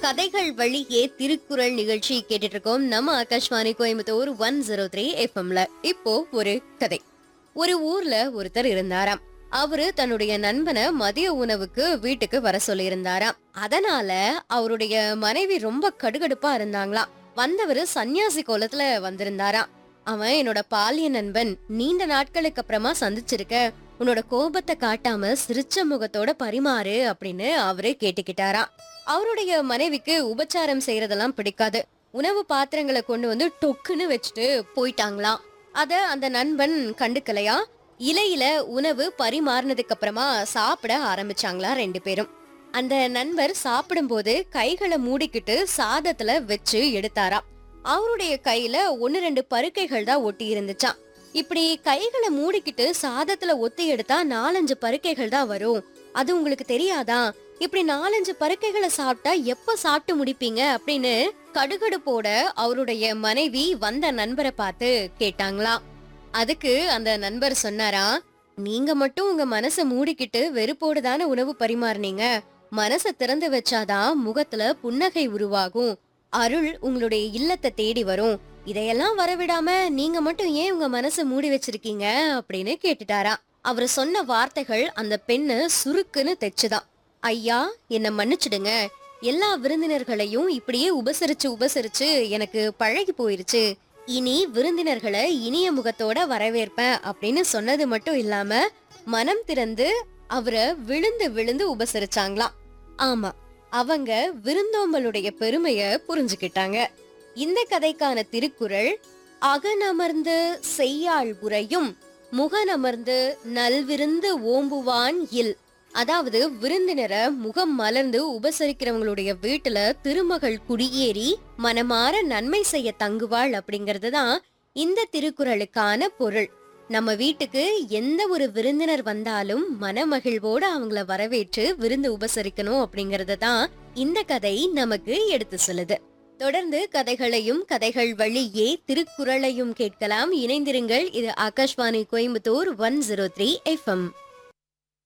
கதைகள் வழியே திருக்குறள் நிகழ்ச்சி கேட்டுட்டு இருக்கோம் நம்ம Akashvani Coimbatore one zero three எஃப்எம்ல இப்போ ஒரு கதை ஒரு ஊர்ல ஒருத்தர் இருந்தாராம் அவரு தன்னுடைய நண்பனை மதிய உணவுக்கு வீட்டுக்கு வர சொல்லியிருந்தாராம் அதனால அவருடைய மனைவி ரொம்ப கடுகடுப்பா இருந்தாங்களாம் வந்தவரு சன்னியாசி கோலத்துல வந்திருந்தாராம் அவன் என்னோட பாலிய நண்பன் நீண்ட நாட்களுக்கு அப்புறமா சந்திச்சிருக்க உன்னோட கோபத்தை காட்டாம சிரிச்ச முகத்தோட பரிமாறு அப்படின்னு அவரு கேட்டுக்கிட்டாராம் அவருடைய மனைவிக்கு உபச்சாரம் செய்யறதெல்லாம் பிடிக்காது உணவு பாத்திரங்களை கொண்டு வந்து டொக்குன்னு வச்சுட்டு போயிட்டாங்களாம் அத அந்த நண்பன் கண்டுக்கலையா இலையில உணவு பரிமாறினதுக்கு அப்புறமா சாப்பிட ஆரம்பிச்சாங்களா ரெண்டு பேரும் அந்த நண்பர் சாப்பிடும்போது கைகளை மூடிக்கிட்டு சாதத்துல வச்சு எடுத்தாராம் அவருடைய கையில ஒன்னு ரெண்டு பருக்கைகள் தான் ஒட்டி இருந்துச்சாம் இப்படி கைகளை மூடிக்கிட்டு சாதத்துல ஒத்தி எடுத்தா நாலஞ்சு பருக்கைகள் தான் வரும் அது உங்களுக்கு தெரியாதா இப்படி நாலஞ்சு பருக்கைகளை சாப்பிட்டா எப்ப சாப்பிட்டு முடிப்பீங்க அப்படின்னு கடுகடுப்போட அவருடைய மனைவி வந்த நண்பரை பார்த்து கேட்டாங்களாம் அதுக்கு அந்த நண்பர் சொன்னாரா நீங்க மட்டும் உங்க மனசை மூடிக்கிட்டு வெறுப்போடு தானே உணவு பரிமாறுனீங்க மனசை திறந்து வச்சாதான் முகத்துல புன்னகை உருவாகும் அருள் உங்களுடைய இல்லத்தை தேடி வரும் இதையெல்லாம் வரவிடாம நீங்க மட்டும் ஏன் உங்க மனசை மூடி வச்சிருக்கீங்க அப்படின்னு கேட்டுட்டாரா அவர் சொன்ன வார்த்தைகள் அந்த பெண்ணு சுருக்குன்னு தெச்சுதான் ஐயா என்ன மன்னிச்சிடுங்க எல்லா விருந்தினர்களையும் இப்படியே உபசரிச்சு உபசரிச்சு எனக்கு பழகி போயிருச்சு இனி விருந்தினர்களை இனிய முகத்தோட வரவேற்பேன் அப்படின்னு சொன்னது மட்டும் இல்லாம மனம் திறந்து அவரை விழுந்து விழுந்து உபசரிச்சாங்களாம் ஆமா அவங்க விருந்தோம்பலுடைய பெருமைய புரிஞ்சுக்கிட்டாங்க இந்த கதைக்கான திருக்குறள் அகனமர்ந்து செய்யாள் உரையும் முகனமர்ந்து நல்விருந்து ஓம்புவான் இல் அதாவது விருந்தினரை முகம் மலர்ந்து உபசரிக்கிறவங்களுடைய வீட்டுல திருமகள் குடியேறி மனமாற நன்மை செய்ய தங்குவாள் அப்படிங்கிறது தான் இந்த திருக்குறளுக்கான பொருள் நம்ம வீட்டுக்கு எந்த ஒரு விருந்தினர் வந்தாலும் மனமகிழ்வோட அவங்கள வரவேற்று விருந்து உபசரிக்கணும் அப்படிங்கறத தான் இந்த கதை நமக்கு எடுத்து சொல்லுது தொடர்ந்து கதைகளையும் கதைகள் வழியே திருக்குறளையும் கேட்கலாம் இணைந்திருங்கள் இது Akashvani Coimbatore one zero three FM